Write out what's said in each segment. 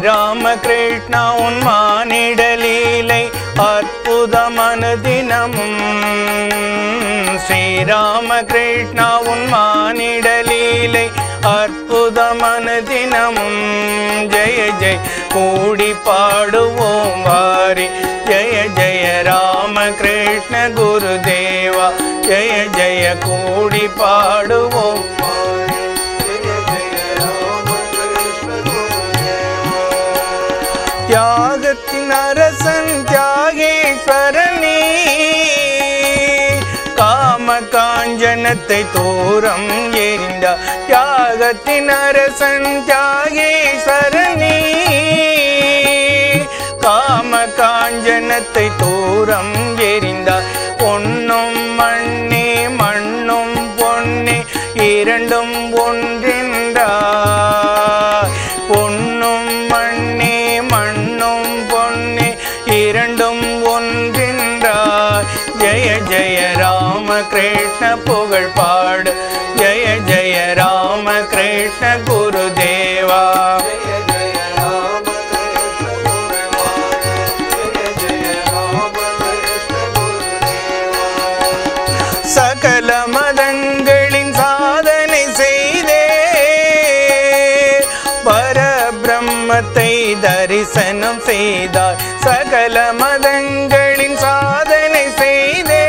ஸ்ரீராமகிருஷ்ணா உன் மானிடலீலை அற்புதமனு தினமும் ஸ்ரீராமகிருஷ்ணா உன் மானிடலீலை அற்புதமனு தினமும் ஜெய ஜெய் கூடி பாடுவோம் வாரி ஜெய ஜெய ராமகிருஷ்ண குருதேவா ஜெய ஜெய கூடி பாடுவோம் வாரி. ஜெய ஜெய ராமகிருஷ்ண குருதேவா. தியாகத்தின் அரசன் தியாகேஸ்வரனே காம காஞ்சனத்தை தூரம் எறிந்த தியாகத்தின் அரசன் தியாகேஸ்வரனே காம காஞ்சனத்தை தூரம் எறிந்தார் பொன்னும் மண்ணே மண்ணும் பொன்னே இரண்டும் ஒன்றென்றார் பொன்னும் மண்ணே மண்ணும் பொன்னே இரண்டும் ஒன்றென்றார் ஜெய ஜெய ராமகிருஷ்ண புகழ் பாடு ஜெய ஜெய ராமகிருஷ்ண குருதேவா ஜெய ஜெய ராமகிருஷ்ண புகழ் பாடு ஜெய ஜெய ராமகிருஷ்ண குருதேவா சகல மதங்களின் சாதனை செய்தே பரபிரம்மத்தை தரிசனம் செய்தார் சகல மதங்களின் சாதனை செய்தே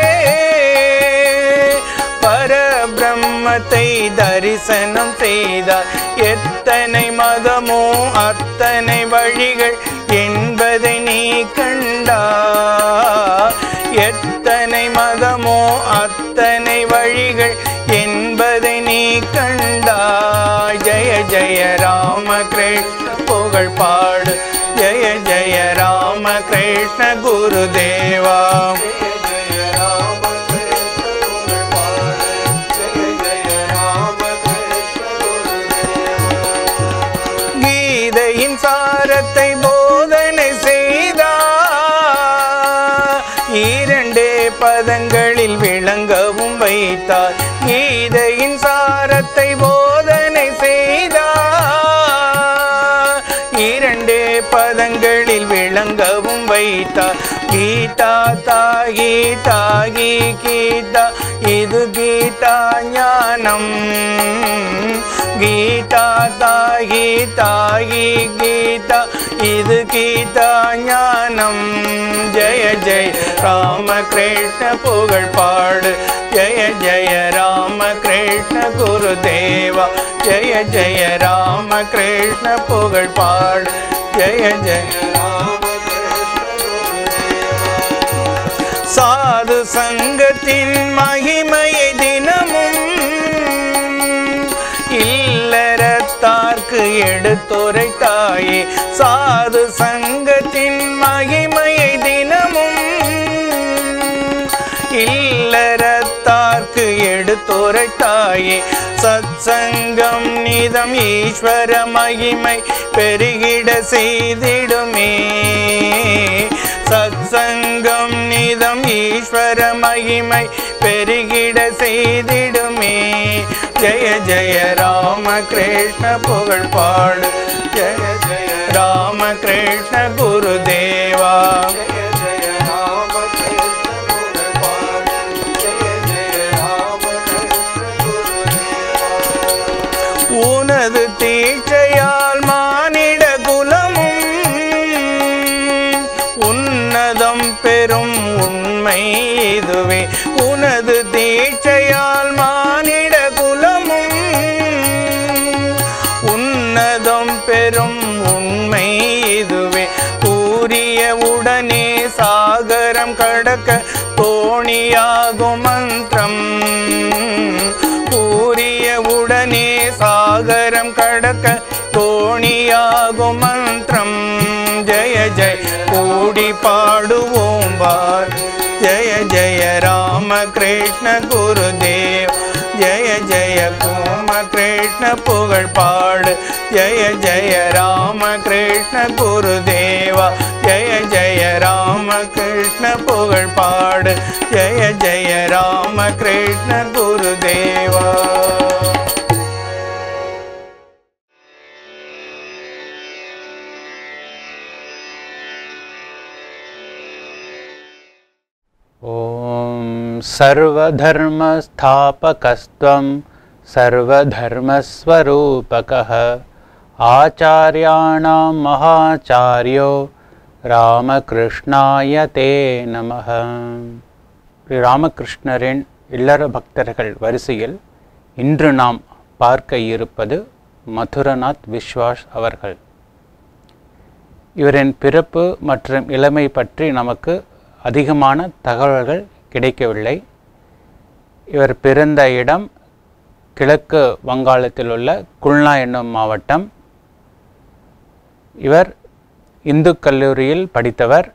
பரபிரம்மத்தை தரிசனம் செய்தார் எத்தனை மதமோ அத்தனை வழிகள் என்பதை நீ கண்டார் எத்தனை மதமோ அத்தனை வழிகள் என்பதை நீ கண்டாய் ஜெய ஜெய ராமகிருஷ்ண புகழ் பாடு ஜெய ஜெய ராமகிருஷ்ண குருதேவா கீதையின் சாரத்தை போதனை செய்தார் இரண்டே பதங்களில் விளங்கவும் வைத்தார் கீதையின் சாரத்தை போதனை செய்தார் இரண்டே பதங்களில் விளங்கவும் வைத்தார் கீதா தாகி தாகி கீதா இது கீதா ஞானம் கீதா தாகி தாகி கீதா இது கீதா ஞானம் ஜெய ஜெய ராமகிருஷ்ண புகழ் பாடு ஜெய ஜெய ராமகிருஷ்ண குருதேவா ஜெய ஜெய ராமகிருஷ்ண புகழ் பாடு ஜெய ஜெய சாது சங்கத்தின் மகிமையை தினமும் இல்லறத்தார்க்கு எடுத்துரைத்தாயே சாது சங்கத்தின் மகிமையை தினமும் இல்லறத்தார்க்கு எடுத்துரைத்தாயே சத்சங்கம் நிதம் ஈஸ்வர மகிமை பெருகிட செய்திடுமே சத்சங்கம் நிதம் ஈஸ்வர மகிமை பெருகிட செய்திடுமே ஜெய ஜெய ராமகிருஷ்ண புகழ் பாடு ஜெய ஜெய ராமகிருஷ்ண குருதேவா ஜெய ஜெய ராமகிருஷ்ண புகழ் பாடு ஜெய ஜெய ராமகிருஷ்ண குருதேவா உனது தீட்சையால் மானிட குலமும் உன்னதம் பெறும் உண்மை இதுவே உனது தீட்சையால் மானிட குலமும் உன்னதம் பெறும் உண்மை இதுவே கூறிய உடனே சாகரம் கடக்க தோணியாகும் மந்திரம் கூறிய உடனே சாகரம் கடக்க தோணியாகும் மந்திரம் ஜெய ஜெய கூடி பாடுவோம் பார் ஜெய ஜெய ராமகிருஷ்ண குருதேவ் ஜெய ஜெய கோமகிருஷ்ண புகழ் பாடு ஜெய ஜெய ராமகிருஷ்ண குருதேவா ஜெய ஜெய ராமகிருஷ்ண புகழ் பாடு ஜெய ஜெய ராமகிருஷ்ண குருதேவா ॐ सर्वधर्मस्थापकस्त्वं सर्वधर्मस्वरूपकः आचार्याणां महाचार्यो ராமகிருஷ்ணாய தே நமः ஸ்ரீ ராமகிருஷ்ணரின் இல்லற பக்தர்கள் வரிசையில் இன்று நாம் பார்க்க இருப்பது மதுரநாத் விஸ்வாஸ் அவர்கள் இவரின் பிறப்பு மற்றும் இளமை பற்றி நமக்கு அதிகமான தகவல்கள் கிடைக்கவில்லை இவர் பிறந்த இடம் கிழக்கு வங்காளத்தில் உள்ள குல்னா என்னும் மாவட்டம் இவர் இந்து கல்லூரியில் படித்தவர்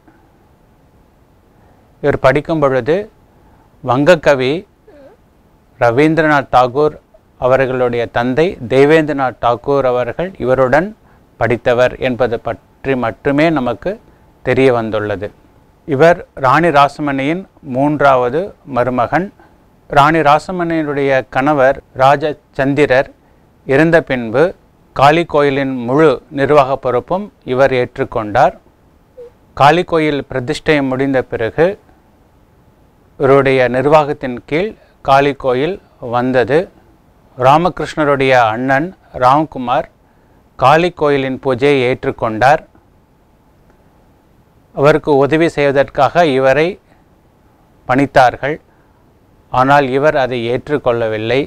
இவர் படிக்கும் பொழுது வங்கக்கவி ரவீந்திரநாத் தாகூர் அவர்களுடைய தந்தை தேவேந்திரநாத் தாகூர் அவர்கள் இவருடன் படித்தவர் என்பது பற்றி மட்டுமே நமக்கு தெரிய வந்துள்ளது இவர் ராணி ராசமணியின் மூன்றாவது மருமகன் ராணி ராசமணியினுடைய கணவர் ராஜ சந்திரர் இறந்த பின்பு காளி கோயிலின் முழு நிர்வாக பொறுப்பும் இவர் ஏற்றுக்கொண்டார் காளி கோயில் பிரதிஷ்டை முடிந்த பிறகு இவருடைய நிர்வாகத்தின் கீழ் காளி கோயில் வந்தது ராமகிருஷ்ணருடைய அண்ணன் ராம்குமார் காளி கோயிலின் பூஜையை ஏற்றுக்கொண்டார் அவருக்கு உதவி செய்வதற்காக இவரை பணித்தார்கள் ஆனால் இவர் அதை ஏற்றுக்கொள்ளவில்லை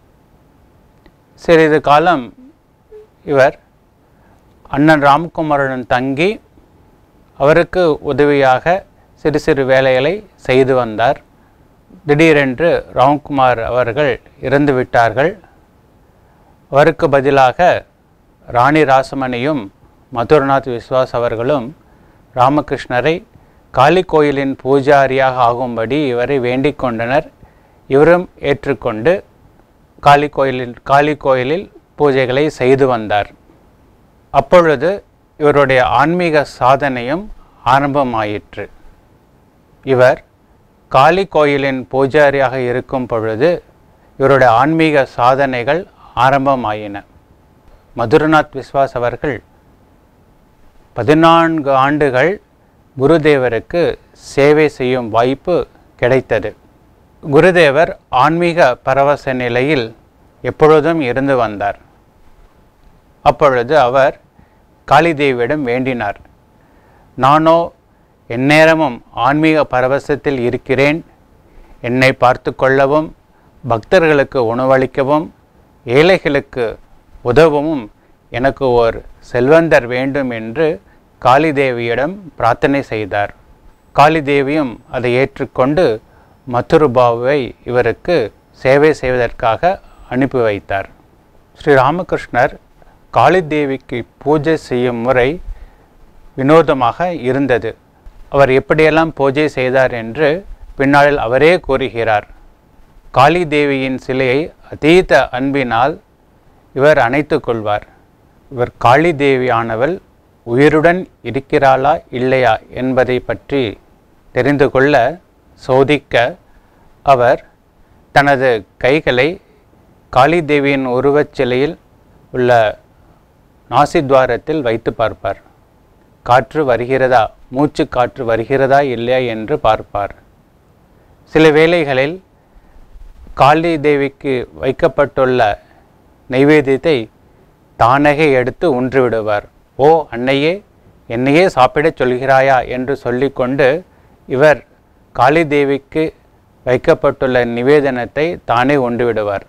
சிறிது காலம் இவர் அண்ணன் ராம்குமாருடன் தங்கி அவருக்கு உதவியாக சிறு சிறு வேலைகளை செய்து வந்தார் திடீரென்று ராம்குமார் அவர்கள் இறந்து விட்டார்கள் அவருக்கு பதிலாக ராணி ராசமணியும் மதுரநாத் விஸ்வாஸ் அவர்களும் ராமகிருஷ்ணரை காளி கோயிலின் பூஜாரியாக ஆகும்படி இவரை வேண்டிக் கொண்டனர் இவரும் ஏற்றுக்கொண்டு காளி கோயிலில் காளி கோயிலில் பூஜைகளை செய்து வந்தார் அப்பொழுது இவருடைய ஆன்மீக சாதனையும் ஆரம்பமாயிற்று இவர் காளி கோயிலின் பூஜாரியாக இருக்கும் பொழுது இவருடைய ஆன்மீக சாதனைகள் ஆரம்பமாயின மதுரநாத் விஸ்வாஸ் அவர்கள் பதினான்கு ஆண்டுகள் குருதேவருக்கு சேவை செய்யும் வாய்ப்பு கிடைத்தது குருதேவர் ஆன்மீக பரவச நிலையில் எப்பொழுதும் இருந்து வந்தார் அப்பொழுது அவர் காளிதேவியிடம் வேண்டினார் நானோ எந்நேரமும் ஆன்மீக பரவசத்தில் இருக்கிறேன் என்னை பார்த்து கொள்ளவும் பக்தர்களுக்கு உணவளிக்கவும் ஏழைகளுக்கு உதவவும் எனக்கு ஒரு செல்வந்தர் வேண்டும் என்று காளிதேவியிடம் பிரார்த்தனை செய்தார் காளிதேவியும் அதை ஏற்றுக்கொண்டு மதுருபாவை இவருக்கு சேவை செய்வதற்காக அனுப்பி வைத்தார் ஸ்ரீ ராமகிருஷ்ணர் காளிதேவிக்கு பூஜை செய்யும் முறை வினோதமாக இருந்தது அவர் எப்படியெல்லாம் பூஜை செய்தார் என்று பின்னாளில் அவரே கூறுகிறார் காளி தேவியின் சிலையை அதீத அன்பினால் இவர் அணைத்துக் கொள்வார் இவர் காளி தேவியானவள் உயிருடன் இருக்கிறாளா இல்லையா என்பதை பற்றி தெரிந்து கொள்ள சோதிக்க அவர் தனது கைகளை காளி தேவியின் உருவச் சிலையில் உள்ள நாசித்வாரத்தில் வைத்து பார்ப்பார் காற்று வருகிறதா மூச்சு காற்று வருகிறதா இல்லையா என்று பார்ப்பார் சில வேளைகளில் காளி தேவிக்கு வைக்கப்பட்டுள்ள நைவேத்தியத்தை தானகே எடுத்து உன்று விடுவார் ஓ அன்னையே என்னையே சாப்பிடச் சொல்கிறாயா என்று சொல்லிக்கொண்டு இவர் காளி தேவிக்கு வைக்கப்பட்டுள்ள நிவேதனத்தை தானே உண்டு விடுவார்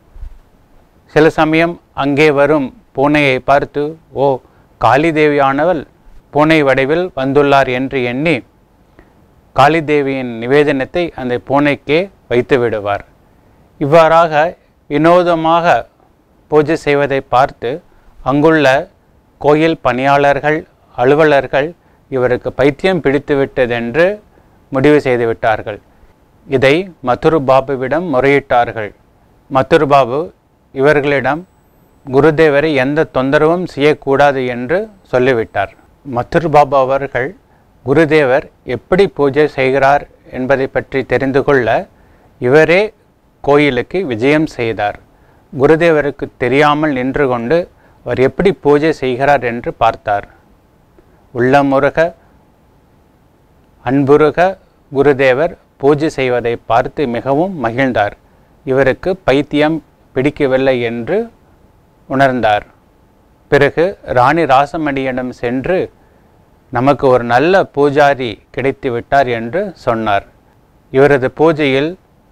சில சமயம் அங்கே வரும் பூனையை பார்த்து ஓ காளி தேவியானவள் பூனை வடிவில் வந்துள்ளார் என்று எண்ணி காளி தேவியின் நிவேதனத்தை அந்த பூனைக்கே வைத்து விடுவார் இவ்வாறாக வினோதமாக பூஜை செய்வதை பார்த்து அங்குள்ள கோயில் பணியாளர்கள் அலுவலர்கள் இவருக்கு பைத்தியம் பிடித்துவிட்டதென்று முடிவு செய்து விட்டார்கள் இதை மதுரு பாபுவிடம் முறையிட்டார்கள் மதுரு பாபு இவர்களிடம் குருதேவரை எந்த தொந்தரவும் செய்யக்கூடாது என்று சொல்லிவிட்டார் மதுர் பாபு அவர்கள் குருதேவர் எப்படி பூஜை செய்கிறார் என்பதை பற்றி தெரிந்து கொள்ள இவரே கோயிலுக்கு விஜயம் செய்தார் குருதேவருக்கு தெரியாமல் நின்று கொண்டு அவர் எப்படி பூஜை செய்கிறார் என்று பார்த்தார் உள்ளமுருக அன்புருக குருதேவர் பூஜை செய்வதை பார்த்து மிகவும் மகிழ்ந்தார் இவருக்கு பைத்தியம் பிடிக்கவில்லை என்று உணர்ந்தார் பிறகு ராணி ராசமணியிடம் சென்று நமக்கு ஒரு நல்ல பூஜாரி கிடைத்து விட்டார் என்று சொன்னார் இவரது பூஜையில்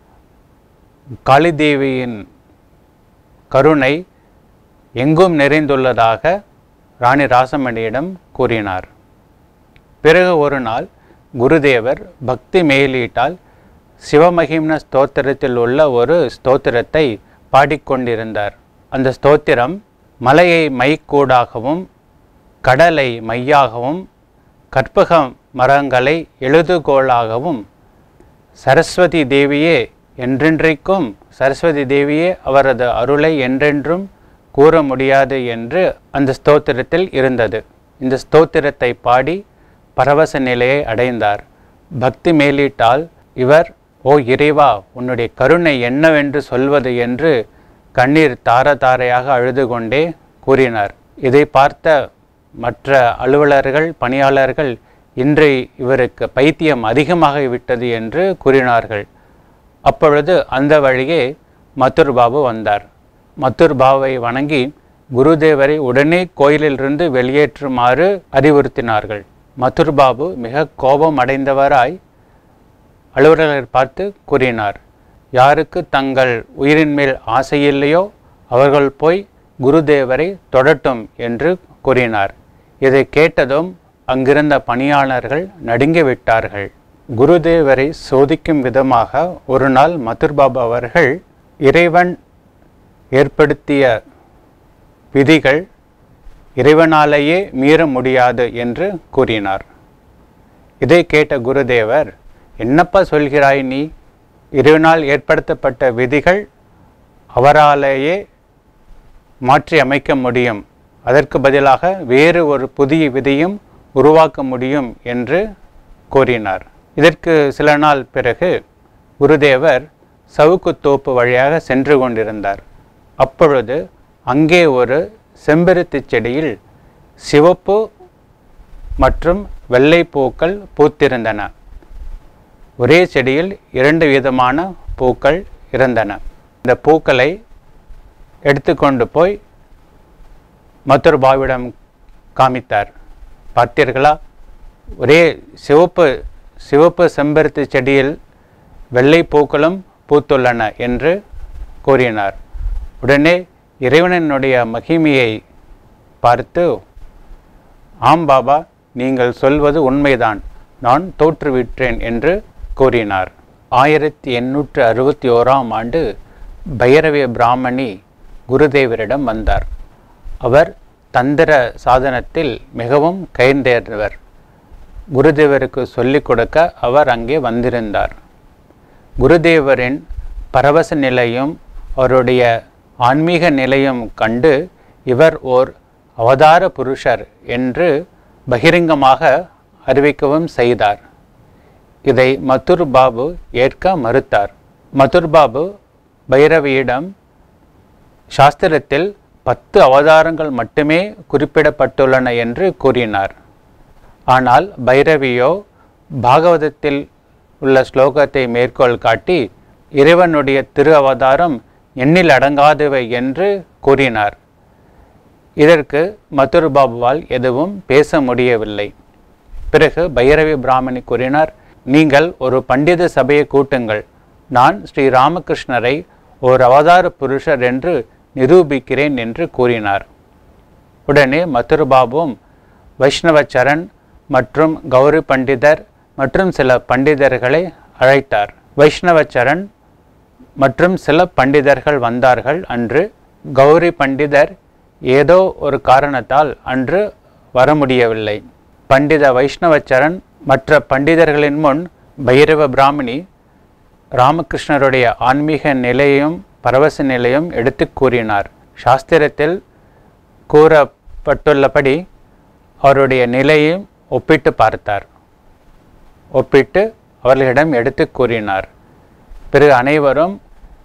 காளிதேவியின் கருணை எங்கும் நிறைந்துள்ளதாக ராணி ராசமணியிடம் கூறினார் பிறகு ஒரு நாள் குருதேவர் பக்தி மேலீட்டால் சிவமகிம்ன ஸ்தோத்திரத்தில் உள்ள ஒரு ஸ்தோத்திரத்தை பாடிக்கொண்டிருந்தார் அந்த ஸ்தோத்திரம் மலையை மைக்கூடாகவும் கடலை மையாகவும் கற்பக மரங்களை எழுதுகோளாகவும் சரஸ்வதி தேவியே என்றென்றைக்கும் சரஸ்வதி தேவியே அவரது அருளை என்றென்றும் கூற முடியாது என்று அந்த ஸ்தோத்திரத்தில் இருந்தது இந்த ஸ்தோத்திரத்தை பாடி பரவச நிலையை அடைந்தார் பக்தி மேலிட்டால் இவர் ஓ இறைவா உன்னுடைய கருணை என்னவென்று சொல்வது என்று கண்ணீர் தார தாரையாக அழுது கொண்டே கூறினார் இதை பார்த்த மற்ற அலுவலர்கள் பணியாளர்கள் இன்று இவருக்கு பைத்தியம் அதிகமாக விட்டது என்று கூறினார்கள் அப்பொழுது அந்த வழியே மதுர் பாபு வந்தார் மதுர் பாபுவை வணங்கி குருதேவரை உடனே கோயிலிலிருந்து வெளியேற்றுமாறு அறிவுறுத்தினார்கள் மதுர் பாபு மிக கோபம் அடைந்தவராய் அலுவலர்களை பார்த்து கூறினார் யாருக்கு தங்கள் உயிரின் மேல் ஆசையில்லையோ அவர்கள் போய் குருதேவரை தொடட்டும் என்று கூறினார் இதை கேட்டதும் அங்கிருந்த பணியாளர்கள் நடுங்கி விட்டார்கள் குருதேவரை சோதிக்கும் விதமாக ஒரு நாள் மதுர் பாபு அவர்கள் இறைவன் ஏற்படுத்திய விதிகள் இறைவனாலேயே மீற முடியாது என்று கூறினார் இதை கேட்ட குருதேவர் என்னப்பா சொல்கிறாய் நீ இறைவனால் ஏற்படுத்தப்பட்ட விதிகள் அவராலேயே மாற்றி அமைக்க முடியும் அதற்கு பதிலாக வேறு ஒரு புதிய விதியும் உருவாக்க முடியும் என்று கூறினார் இதற்கு சில நாள் பிறகு குருதேவர் சவுக்குத்தோப்பு வழியாக சென்று கொண்டிருந்தார் அப்பொழுது அங்கே ஒரு செம்பருத்தி செடியில் சிவப்பு மற்றும் வெள்ளை பூக்கள் பூத்திருந்தன ஒரே செடியில் இரண்டு விதமான பூக்கள் இருந்தன இந்த பூக்களை எடுத்துக்கொண்டு போய் மதுர் பாவிடம் காமித்தார் பார்த்தீர்களா ஒரே சிவப்பு சிவப்பு செம்பருத்தி செடியில் வெள்ளை பூக்களும் பூத்துள்ளன என்று கூறினார் உடனே இறைவனினுடைய மகிமையை பார்த்து ஆம் பாபா நீங்கள் சொல்வது உண்மைதான் நான் தோற்றுவிட்டேன் என்று கூறினார் ஆயிரத்தி எண்ணூற்று அறுபத்தி ஓராம் ஆண்டு பைரவி பிராமணி குருதேவரிடம் வந்தார் அவர் தந்திர சாதனத்தில் மிகவும் கைந்தேர்ந்தவர் குருதேவருக்கு சொல்லிக் கொடுக்க அவர் அங்கே வந்திருந்தார் குருதேவரின் பரவச நிலையும் அவருடைய ஆன்மீக நிலையும் கண்டு இவர் ஓர் அவதார புருஷர் என்று பகிரங்கமாக அறிவிக்கவும் செய்தார் இதை மதுர் பாபு ஏற்க மறுத்தார் மதுர் பாபு பைரவியிடம் சாஸ்திரத்தில் பத்து அவதாரங்கள் மட்டுமே குறிப்பிடப்பட்டுள்ளன என்று கூறினார் ஆனால் பைரவியோ பாகவதத்தில் உள்ள ஸ்லோகத்தை மேற்கோள் காட்டி இறைவனுடைய திரு அவதாரம் எண்ணில் அடங்காதவை என்று கூறினார் இதற்கு மதுர் பாபுவால் எதுவும் பேச முடியவில்லை பிறகு பைரவி பிராமணி கூறினார் நீங்கள் ஒரு பண்டித சபையை கூட்டுங்கள் நான் ஸ்ரீ ராமகிருஷ்ணரை ஒரு அவதார புருஷர் என்று நிரூபிக்கிறேன் என்று கூறினார் உடனே மதுர் பாபுவும் வைஷ்ணவச்சரண் மற்றும் கௌரி பண்டிதர் மற்றும் சில பண்டிதர்களை அழைத்தார் வைஷ்ணவச்சரண் மற்றும் சில பண்டிதர்கள் வந்தார்கள் அன்று கௌரி பண்டிதர் ஏதோ ஒரு காரணத்தால் அன்று வர முடியவில்லை பண்டித வைஷ்ணவச்சரண் மற்ற பண்டிதர்களின் முன் பைரவ பிராமணி ராமகிருஷ்ணருடைய ஆன்மீக நிலையும் பரவச நிலையும் எடுத்து கூறினார் சாஸ்திரத்தில் கூறப்பட்டுள்ளபடி அவருடைய நிலையும் ஒப்பிட்டு பார்த்தார் ஒப்பிட்டு அவர்களிடம் எடுத்து கூறினார் பிறகு அனைவரும்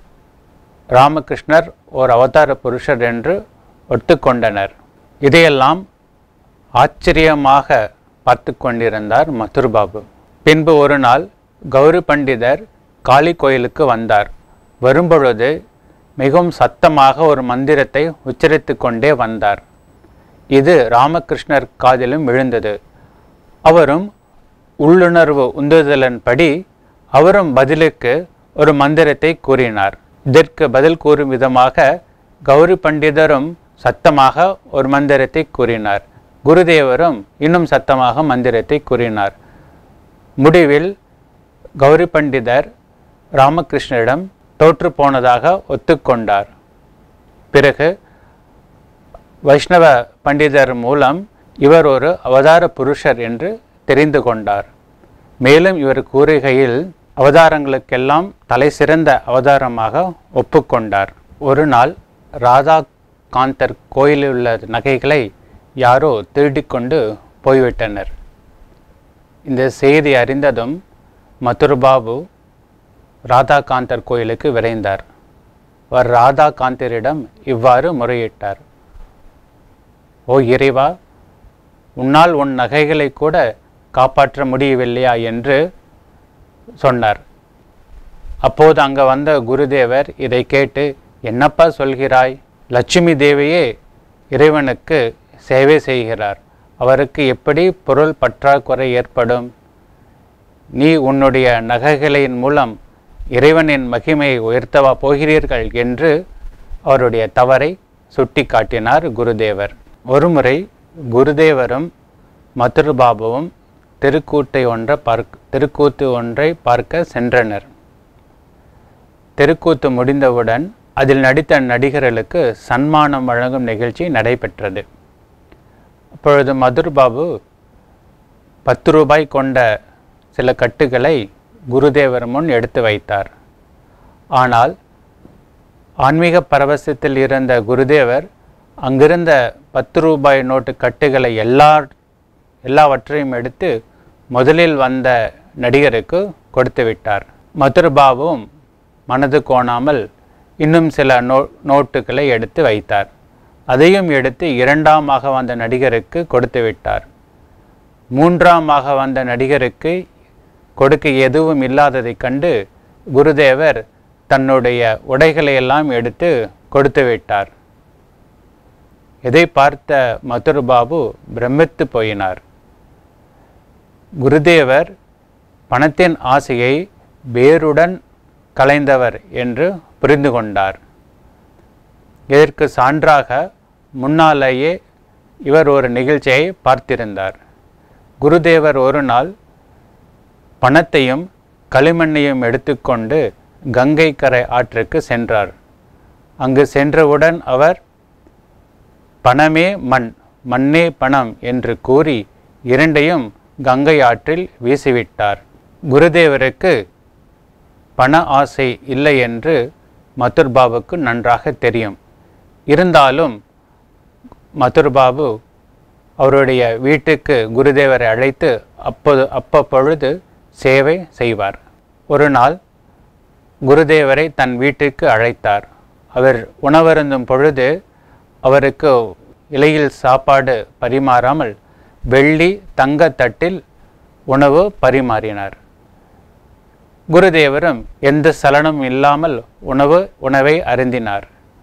ராமகிருஷ்ணர் ஓர் அவதார புருஷர் என்று ஒத்துக்கொண்டனர் இதையெல்லாம் ஆச்சரியமாக பார்த்து கொண்டிருந்தார் மதுர் பாபு பின்பு ஒரு நாள் கௌரி பண்டிதர் காளி கோயிலுக்கு வந்தார் வரும்பொழுது மிகவும் சத்தமாக ஒரு மந்திரத்தை உச்சரித்து கொண்டே வந்தார் இது ராமகிருஷ்ணர் காதிலும் விழுந்தது அவரும் உள்ளுணர்வு உந்துதலின்படி அவரும் பதிலுக்கு ஒரு மந்திரத்தை கூறினார் இதற்கு பதில் கூறும் விதமாக கௌரி பண்டிதரும் சத்தமாக ஒரு மந்திரத்தை கூறினார் குருதேவரும் இன்னும் சத்தமாக மந்திரத்தை கூறினார் முடிவில் கௌரி பண்டிதர் ராமகிருஷ்ணரிடம் தோற்று போனதாக ஒத்துக்கொண்டார் பிறகு வைஷ்ணவ பண்டிதர் மூலம் இவர் ஒரு அவதார புருஷர் என்று தெரிந்து கொண்டார் மேலும் இவர் கூறுகையில் அவதாரங்களுக்கெல்லாம் தலை சிறந்த அவதாரமாக ஒப்புக்கொண்டார் ஒரு நாள் ராதா காந்தர் கோயிலில் உள்ள நகைகளை யாரோ திருடிக்கொண்டு போய்விட்டனர் இந்த செய்தி அறிந்ததும் மதுரபாபு ராதாகாந்தர் கோயிலுக்கு விரைந்தார் அவர் ராதாகாந்தரிடம் இவ்வாறு முறையிட்டார் ஓ இறைவா உன்னால் உன் நகைகளை கூட காப்பாற்ற முடியவில்லையா என்று சொன்னார் அப்போது அங்கே வந்த குருதேவர் இதை கேட்டு என்னப்பா சொல்கிறாய் லட்சுமி தேவியே இறைவனுக்கு சேவை செய்கிறார் அவருக்கு எப்படி பொருள் பற்றாக்குறை ஏற்படும் நீ உன்னுடைய நகைகளின் மூலம் இறைவனின் மகிமையை உயர்த்தவா போகிறீர்கள் என்று அவருடைய தவறை சுட்டி காட்டினார் குருதேவர் ஒருமுறை குருதேவரும் மதுரபாபுவும் தெருக்கூட்டை ஒன்றை பார்க்க தெருக்கூத்து ஒன்றை பார்க்க சென்றனர் தெருக்கூத்து முடிந்தவுடன் அதில் நடித்த நடிகர்களுக்கு சன்மானம் வழங்கும் நிகழ்ச்சி நடைபெற்றது அப்பொழுது மதுர்பாபு பத்து ரூபாய் கொண்ட சில கட்டுகளை குருதேவர் முன் எடுத்து வைத்தார் ஆனால் ஆன்மீக பரவசத்தில் இருந்த குருதேவர் அங்கிருந்த பத்து ரூபாய் நோட்டு கட்டுகளை எல்லா எல்லாவற்றையும் எடுத்து முதலில் வந்த நடிகருக்கு கொடுத்து விட்டார் மதுரபாபுவும் மனது கோணாமல் இன்னும் சில நோ நோட்டுகளை எடுத்து வைத்தார் அதையும் எடுத்து இரண்டாமாக வந்த நடிகருக்கு கொடுத்து விட்டார் மூன்றாமாக வந்த நடிகருக்கு கொடுக்க எதுவும் இல்லாததைக் கண்டு குருதேவர் தன்னுடைய உடைகளை எல்லாம் எடுத்து கொடுத்து விட்டார் இதை பார்த்த மதுரபாபு பிரமித்து போயினார் குருதேவர் பணத்தின் ஆசையை வேருடன் கலைந்தவர் என்று புரிந்து கொண்டார் இதற்கு சான்றாக முன்னாலேயே இவர் ஒரு நிகழ்ச்சியை பார்த்திருந்தார் குருதேவர் ஒரு நாள் பணத்தையும் களிமண்ணையும் எடுத்துக்கொண்டு கங்கை கரை ஆற்றுக்கு சென்றார் அங்கு சென்றவுடன் அவர் பணமே மண் மண்ணே பணம் என்று கூறி இரண்டையும் கங்கை ஆற்றில் வீசிவிட்டார் குருதேவருக்கு பண ஆசை இல்லை என்று மதுர்பாபுக்கு நன்றாக தெரியும் இருந்தாலும் மதுர்பாபு அவருடைய வீட்டுக்கு குருதேவரை அழைத்து அப்போது அப்பப்பொழுது சேவை செய்வார் ஒரு நாள் குருதேவரை தன் வீட்டுக்கு அழைத்தார் அவர் உணவருந்தும் பொழுது அவருக்கு இலையில் சாப்பாடு பரிமாறாமல் வெள்ளி தங்க தட்டில் உணவு பரிமாறினார் குருதேவரும் எந்த சலனமும் இல்லாமல் உணவு உணவை அருந்தினார்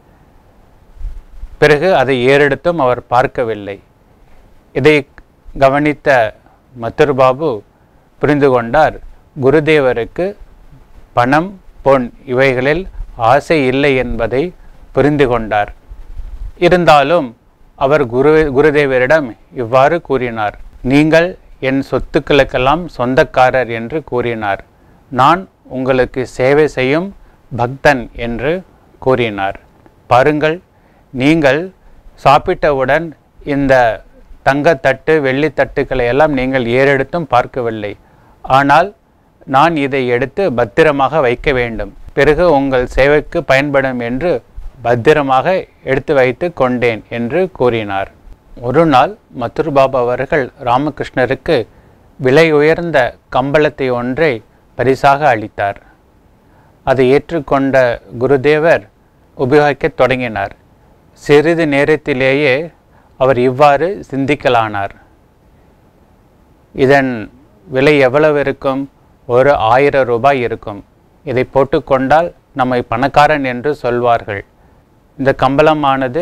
பிறகு அதை ஏறெடுத்தும் அவர் பார்க்கவில்லை இதை கவனித்த மதுர்பாபு புரிந்து கொண்டார் குருதேவருக்கு பணம் பொன் இவைகளில் ஆசை இல்லை என்பதை புரிந்து கொண்டார் இருந்தாலும் அவர் குரு குருதேவரிடம் இவ்வாறு கூறினார் நீங்கள் என் சொத்துக்களுக்கெல்லாம் சொந்தக்காரர் என்று கூறினார் நான் உங்களுக்கு சேவை செய்யும் பக்தன் என்று கூறினார் பாருங்கள் நீங்கள் சாப்பிட்டவுடன் இந்த தங்கத்தட்டு வெள்ளித்தட்டுக்களை எல்லாம் நீங்கள் ஏறெடுத்தும் பார்க்கவில்லை ஆனால் நான் இதை எடுத்து பத்திரமாக வைக்க வேண்டும் பிறகு உங்கள் சேவைக்கு பயன்படும் என்று பத்திரமாக எடுத்து வைத்து கொண்டேன் என்று கூறினார் ஒரு நாள் மதுர்பாபு அவர்கள் ராமகிருஷ்ணருக்கு விலை உயர்ந்த கம்பளத்தை ஒன்றை பரிசாக அளித்தார் அதை ஏற்றுக்கொண்ட குருதேவர் உபயோகிக்கத் தொடங்கினார் சிறிது நேரத்திலேயே அவர் இவ்வாறு சிந்திக்கலானார் இதன் விலை எவ்வளவு இருக்கும் ஒரு ஆயிரம் ரூபாய் இருக்கும் இதை போட்டுக்கொண்டால் நம்மை பணக்காரன் என்று சொல்வார்கள் இந்த கம்பளமானது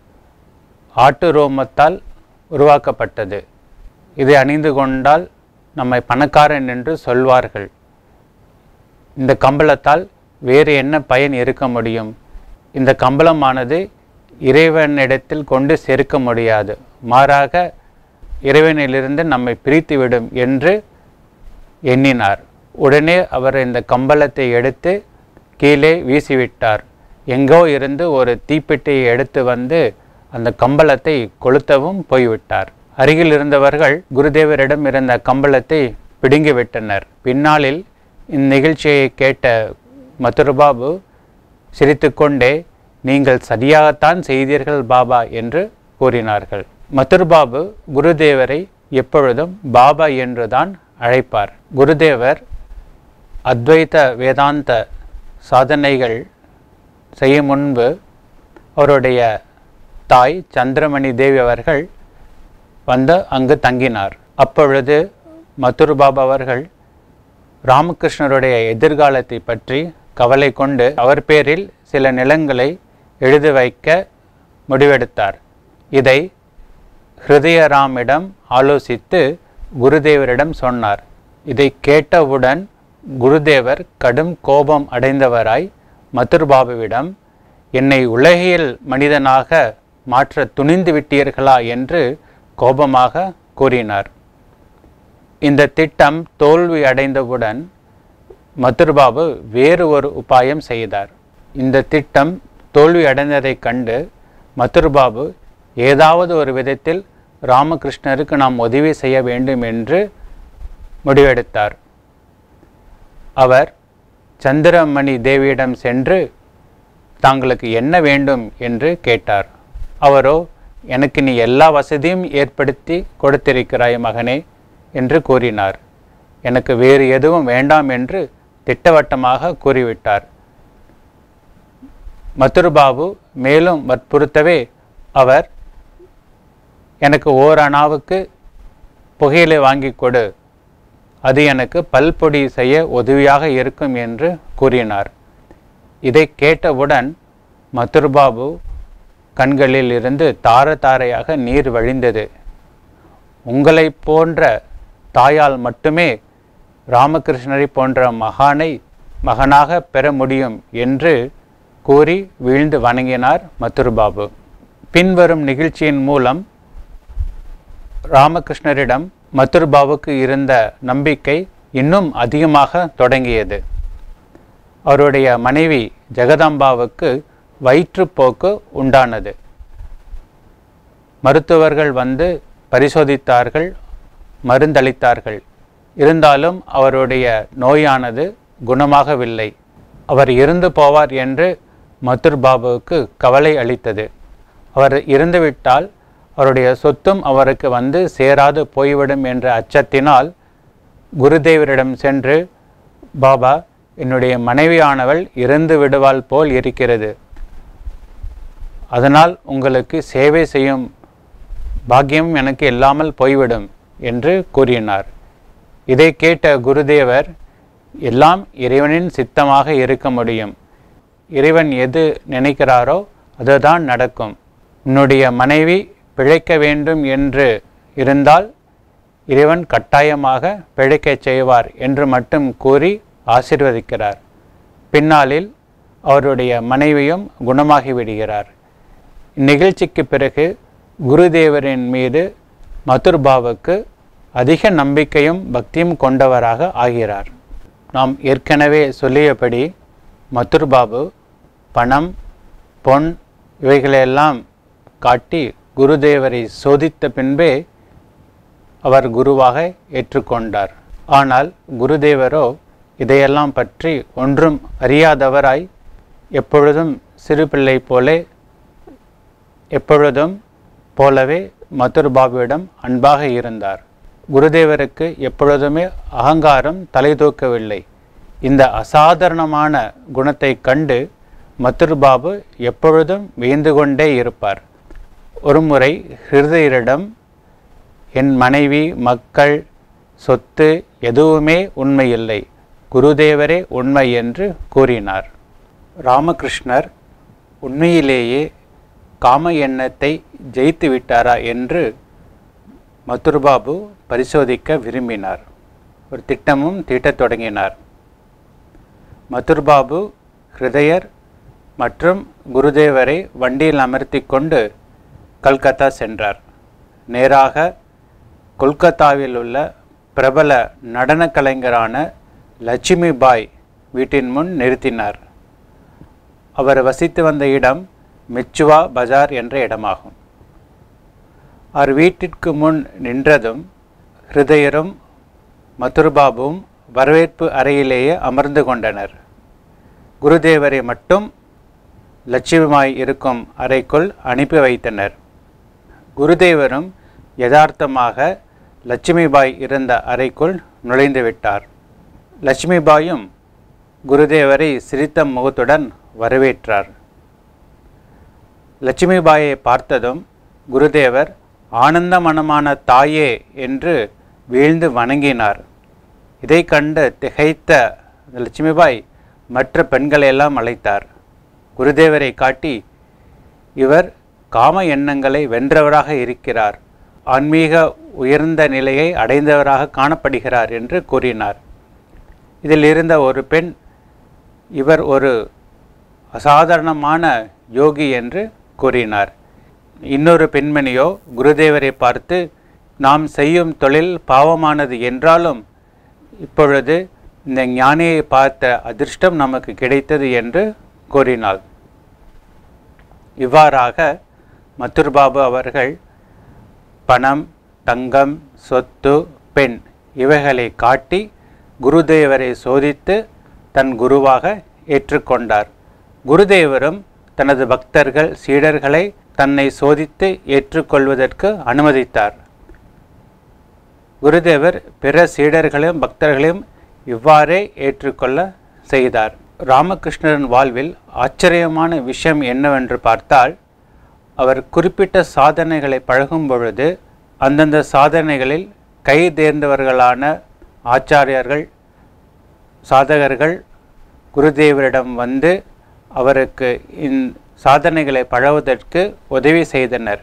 ஆட்டு ரோமத்தால் உருவாக்கப்பட்டது இதை அணிந்து கொண்டால் நம்மை பணக்காரன் என்று சொல்வார்கள் இந்த கம்பளத்தால் வேறு என்ன பயன் இருக்க முடியும் இந்த கம்பளமானது இறைவனிடத்தில் கொண்டு சேர்க்க முடியாது மாறாக இறைவனிலிருந்து நம்மை பிரித்துவிடும் என்று எண்ணினார் உடனே அவர் இந்த கம்பளத்தை எடுத்து கீழே வீசிவிட்டார் எங்கோ இருந்து ஒரு தீப்பெட்டியை எடுத்து வந்து அந்த கம்பளத்தை கொளுத்தவும் போய்விட்டார் அருகில் இருந்தவர்கள் குருதேவரிடம் இருந்த கம்பளத்தை பிடுங்கிவிட்டனர் பின்னாளில் இந்நிகழ்ச்சியை கேட்ட மதுரபாபு சிரித்துக்கொண்டே நீங்கள் சரியாகத்தான் செய்தீர்கள் பாபா என்று கூறினார்கள் மதுர்பாபு குருதேவரை எப்பொழுதும் பாபா என்றுதான் அழைப்பார் குருதேவர் அத்வைத வேதாந்த சாதனைகள் செய்ய முன்பு அவருடைய தாய் சந்திரமணி தேவி அவர்கள் வந்து அங்கு தங்கினார் அப்பொழுது மதுர் பாபா அவர்கள் ராமகிருஷ்ணருடைய எதிர்காலத்தை பற்றி கவலை கொண்டு அவர் பேரில் சில நிலங்களை எழுதி வைக்க முடிவெடுத்தார் இதை ஹிருதயராமிடம் ஆலோசித்து குருதேவரிடம் சொன்னார் இதை கேட்டவுடன் குருதேவர் கடும் கோபம் அடைந்தவராய் மதுர்பாபுவிடம் என்னை உலகியல் மனிதனாக மாற்ற துணிந்து விட்டீர்களா என்று கோபமாக கூறினார் இந்த திட்டம் தோல்வி அடைந்தவுடன் மதுர்பாபு வேறு ஒரு உபாயம் செய்தார் இந்த திட்டம் தோல்வி அடைந்ததைக் கண்டு மதுர்பாபு ஏதாவது ஒரு விதத்தில் ராமகிருஷ்ணருக்கு நாம் உதவி செய்ய வேண்டும் என்று முடிவெடுத்தார் அவர் சந்திரமணி தேவியிடம் சென்று தாங்களுக்கு என்ன வேண்டும் என்று கேட்டார் அவரோ எனக்கு நீ எல்லா வசதியும் ஏற்படுத்தி கொடுத்திருக்கிறாய் மகனே என்று கூறினார் எனக்கு வேறு எதுவும் வேண்டாம் என்று திட்டவட்டமாக கூறிவிட்டார் மதுர்பாபு மேலும் வற்புறுத்தவே அவர் எனக்கு ஓரணாவுக்கு புகையிலை வாங்கி கொடு அது எனக்கு பல்பொடி செய்ய உதவியாக இருக்கும் என்று கூறினார் இதை கேட்டவுடன் மதுர்பாபு கண்களில் இருந்து தார தாரையாக நீர் வழிந்தது உங்களைப் போன்ற தாயால் மட்டுமே ராமகிருஷ்ணரை போன்ற மகானை மகனாக பெற முடியும் என்று கூறி வீழ்ந்து வணங்கினார் மதுர்பாபு பின்வரும் நிகழ்ச்சியின் மூலம் ராமகிருஷ்ணரிடம் மதுர்பாபுக்கு இருந்த நம்பிக்கை இன்னும் அதிகமாக தொடங்கியது அவருடைய மனைவி ஜெகதாம்பாவுக்கு வயிற்றுப்போக்கு உண்டானது மருத்துவர்கள் வந்து பரிசோதித்தார்கள் மருந்தளித்தார்கள் இருந்தாலும் அவருடைய நோயானது குணமாகவில்லை அவர் இறந்து போவார் என்று மதுர் பாபுவுக்கு கவலை அளித்தது அவர் இறந்துவிட்டால் அவருடைய சொத்தும் அவருக்கு வந்து சேராது போய்விடும் என்ற அச்சத்தினால் குருதேவரிடம் சென்று பாபா என்னுடைய மனைவியானவள் இறந்து விடுவாள் போல் இருக்கிறது அதனால் உங்களுக்கு சேவை செய்யும் பாக்கியம் எனக்கு இல்லாமல் போய்விடும் என்று கூறினார் இதை கேட்ட குருதேவர் எல்லாம் இறைவனின் சித்தமாக இருக்க முடியும் இறைவன் எது நினைக்கிறாரோ அதுதான் நடக்கும் உன்னுடைய மனைவி பிழைக்க வேண்டும் என்று இருந்தால் இறைவன் கட்டாயமாக பிழைக்கச் செய்வார் என்று மட்டும் கூறி ஆசிர்வதிக்கிறார் பின்னாளில் அவருடைய மனைவியும் குணமாகி விடுகிறார் இந்நிகழ்ச்சிக்கு பிறகு குருதேவரின் மீது மதுர்பாவுக்கு அதிக நம்பிக்கையும் பக்தியும் கொண்டவராக ஆகிறார் நாம் ஏற்கனவே சொல்லியபடி மதுர்பாபு பணம் பொன் இவைகளையெல்லாம் காட்டி குருதேவரை சோதித்த பின்பே அவர் குருவாக ஏற்றுக்கொண்டார் ஆனால் குருதேவரோ இதையெல்லாம் பற்றி ஒன்றும் அறியாதவராய் எப்பொழுதும் சிறு பிள்ளை போலே எப்பொழுதும் போலவே மதுர் பாபுவிடம் அன்பாக இருந்தார் குருதேவருக்கு எப்பொழுதுமே அகங்காரம் தலை தூக்கவில்லை இந்த அசாதாரணமான குணத்தை கண்டு மதுர் பாபு எப்பொழுதும் வியந்து கொண்டே இருப்பார் ஒருமுறை ஹிருதயரிடம் என் மனைவி மக்கள் சொத்து எதுவுமே உண்மையில்லை குருதேவரே உண்மை என்று கூறினார் ராமகிருஷ்ணர் உண்மையிலேயே காம எண்ணத்தை ஜெயித்து விட்டாரா என்று மதுர்பாபு பரிசோதிக்க விரும்பினார் ஒரு திட்டமும் தீட்டத் தொடங்கினார் மதுர்பாபு ஹிருதயர் மற்றும் குருதேவரை வண்டியில் அமர்த்தி கொண்டு கல்கத்தா சென்றார் நேராக கொல்கத்தாவில் உள்ள பிரபல நடனக் கலைஞரான லட்சுமி பாய் வீட்டின் முன் நிறுத்தினார் அவர் வசித்து வந்த இடம் மிச்சுவா பஜார் என்ற இடமாகும் அவர் வீட்டிற்கு முன் நின்றதும் ஹிருதயரும் மதுர்பாபுவும் வரவேற்பு அறையிலேயே அமர்ந்து கொண்டனர் குருதேவரை மட்டும் லட்சுமிமாய் இருக்கும் அறைக்குள் அனுப்பி வைத்தனர் குருதேவரும் யதார்த்தமாக லட்சுமிபாய் இருந்த அறைக்குள் நுழைந்து விட்டார் லட்சுமிபாயும் குருதேவரை சிரித்த முகத்துடன் வரவேற்றார் லட்சுமிபாயை பார்த்ததும் குருதேவர் ஆனந்த மனமான தாயே என்று வீழ்ந்து வணங்கினார் இதை கண்டு திகைத்த லட்சுமிபாய் மற்ற பெண்களையெல்லாம் அழைத்தார் குருதேவரை காட்டி இவர் காம எண்ணங்களை வென்றவராக இருக்கிறார் ஆன்மீக உயர்ந்த நிலையை அடைந்தவராக காணப்படுகிறார் என்று கூறினார் இதில் இருந்த ஒரு பெண் இவர் ஒரு அசாதாரணமான யோகி என்று கூறினார் இன்னொரு பெண்மணியோ குருதேவரை பார்த்து நாம் செய்யும் தொழில் பாவமானது என்றாலும் இப்பொழுது இந்த ஞானியை பார்த்த அதிர்ஷ்டம் நமக்கு கிடைத்தது என்று கூறினாள் இவ்வாறாக மதுர்பாபு அவர்கள் பணம் தங்கம் சொத்து பெண் இவைகளை காட்டி குருதேவரை சோதித்து தன் குருவாக ஏற்றுக்கொண்டார் குருதேவரும் தனது பக்தர்கள் சீடர்களை தன்னை சோதித்து ஏற்றுக்கொள்வதற்கு அனுமதித்தார் குருதேவர் பிற சீடர்களையும் பக்தர்களையும் இவ்வாறே ஏற்றுக்கொள்ள செய்தார் ராமகிருஷ்ணரின் வாழ்வில் ஆச்சரியமான விஷயம் என்னவென்று பார்த்தால் அவர் குறிப்பிட்ட சாதனைகளை பழகும் பொழுது அந்தந்த சாதனைகளில் கை தேர்ந்தவர்களான ஆச்சாரியர்கள் சாதகர்கள் குருதேவரிடம் வந்து அவருக்கு இந் சாதனைகளை பழகுவதற்கு உதவி செய்தனர்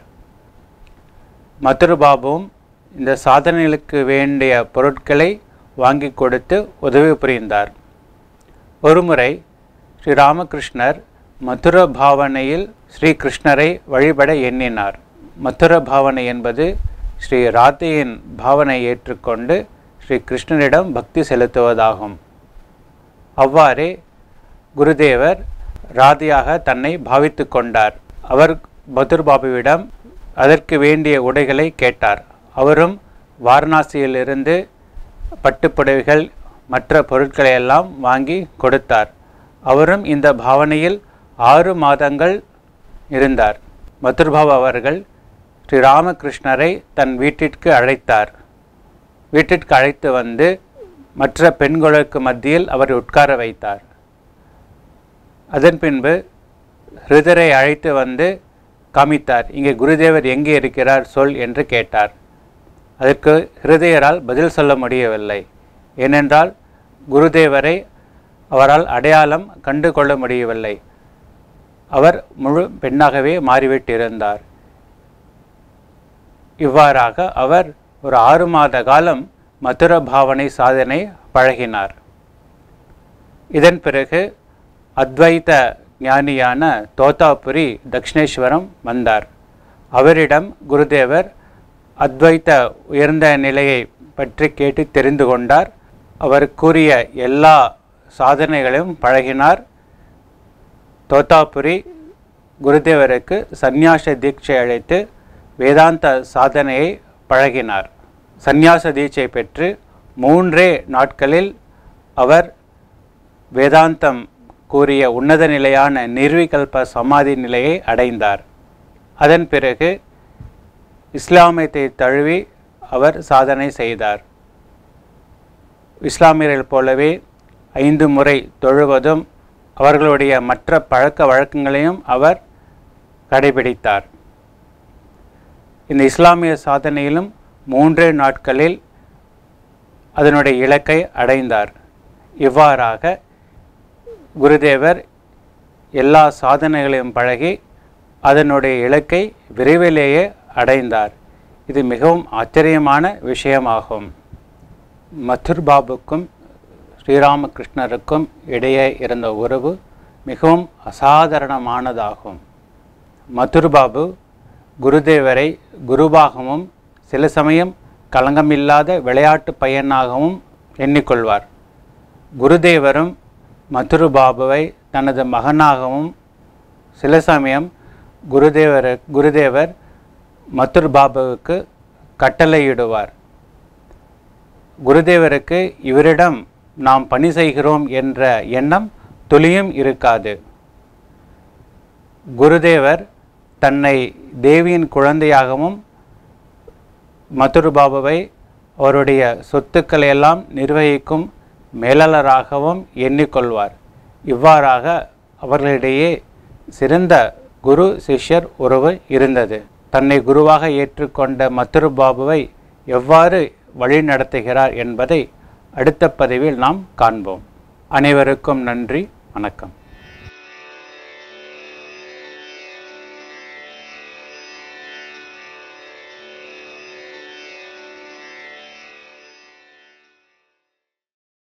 மதுரபாபுவும் இந்த சாதனைகளுக்கு வேண்டிய பொருட்களை வாங்கி கொடுத்து உதவி புரிந்தார் ஒருமுறை ஸ்ரீ ராமகிருஷ்ணர் மதுர பாவனையில் ஸ்ரீ கிருஷ்ணரை வழிபட எண்ணினார் மதுர பாவனை என்பது ஸ்ரீ ராதையின் பாவனை ஏற்றுக்கொண்டு ஸ்ரீ கிருஷ்ணரிடம் பக்தி செலுத்துவதாகும் அவ்வாறே குருதேவர் ராதியாக தன்னை பாவித்து கொண்டார் அவர் மதுர்பாபுவிடம் அதற்கு வேண்டிய உடைகளை கேட்டார் அவரும் வாரணாசியிலிருந்து பட்டுப்புடவைகள் மற்ற பொருட்களை எல்லாம் வாங்கி கொடுத்தார் அவரும் இந்த பாவனையில் ஆறு மாதங்கள் இருந்தார் மதுர்பாபு அவர்கள் ஸ்ரீ ராமகிருஷ்ணரை தன் வீட்டிற்கு அழைத்தார் வீட்டிற்கு அழைத்து வந்து மற்ற பெண்களுக்கு மத்தியில் அவர் உட்கார வைத்தார் அதன் பின்பு ஹிருதரை அழைத்து வந்து காமித்தார் இங்கே குருதேவர் எங்கே இருக்கிறார் சொல் என்று கேட்டார் அதற்கு ஹிருதயரால் பதில் சொல்ல முடியவில்லை ஏனென்றால் குருதேவரை அவரால் அடையாளம் கண்டு கொள்ள முடியவில்லை அவர் முழு பெண்ணாகவே மாறிவிட்டிருந்தார் இவ்வாறாக அவர் ஒரு ஆறு மாத காலம் மதுர பாவனை சாதனை பழகினார் இதன் பிறகு அத்வைத ஞானியான தோத்தாபுரி தக்ஷணேஸ்வரம் வந்தார் அவரிடம் குருதேவர் அத்வைத்த உயர்ந்த நிலையை பற்றி கேட்டு தெரிந்து கொண்டார் அவர் கூறிய எல்லா சாதனைகளையும் பழகினார் தோத்தாபுரி குருதேவருக்கு சந்நியாச தீட்சை அழைத்து வேதாந்த சாதனையை பழகினார் சந்நியாச தீட்சை பெற்று மூன்றே நாட்களில் அவர் வேதாந்தம் கூறிய உன்னத நிலையான நிர்விகல்ப சமாதி நிலையை அடைந்தார் அதன் பிறகு இஸ்லாமியத்தை தழுவி அவர் சாதனை செய்தார் இஸ்லாமியர்கள் போலவே ஐந்து முறை தொழுவதும் அவர்களுடைய மற்ற பழக்க வழக்கங்களையும் அவர் கடைபிடித்தார் இந்த இஸ்லாமிய சாதனையிலும் மூன்றே நாட்களில் அதனுடைய இலக்கை அடைந்தார் இவ்வாறாக குருதேவர் எல்லா சாதனைகளையும் பழகி அதனுடைய இலக்கை விரைவிலேயே அடைந்தார் இது மிகவும் ஆச்சரியமான விஷயமாகும் மதுர் பாபுக்கும் ஸ்ரீராமகிருஷ்ணருக்கும் இடையே இருந்த உறவு மிகவும் அசாதாரணமானதாகும் மதுர் பாபு குருதேவரை குருவாகவும் சில சமயம் களங்கமில்லாத விளையாட்டு பையனாகவும் எண்ணிக்கொள்வார் குருதேவரும் மதுரு பாபுவை தனது மகனாகவும் சில சமயம் குருதேவர் குருதேவர் மதுர் பாபுவுக்கு கட்டளையிடுவார் குருதேவருக்கு இவரிடம் நாம் பணி செய்கிறோம் என்ற எண்ணம் துளியும் இருக்காது குருதேவர் தன்னை தேவியின் குழந்தையாகவும் மதுரு பாபுவை அவருடைய சொத்துக்களை எல்லாம் நிர்வகிக்கும் மேலாளராகவும் எண்ணிக்கொள்வார் இவ்வாறாக அவர்களிடையே சிறந்த குரு சிஷ்யர் உறவு இருந்தது தன்னை குருவாக ஏற்றுக்கொண்ட மதுரு பாபுவை எவ்வாறு வழி நடத்துகிறார் என்பதை அடுத்த பதிவில் நாம் காண்போம் அனைவருக்கும் நன்றி வணக்கம்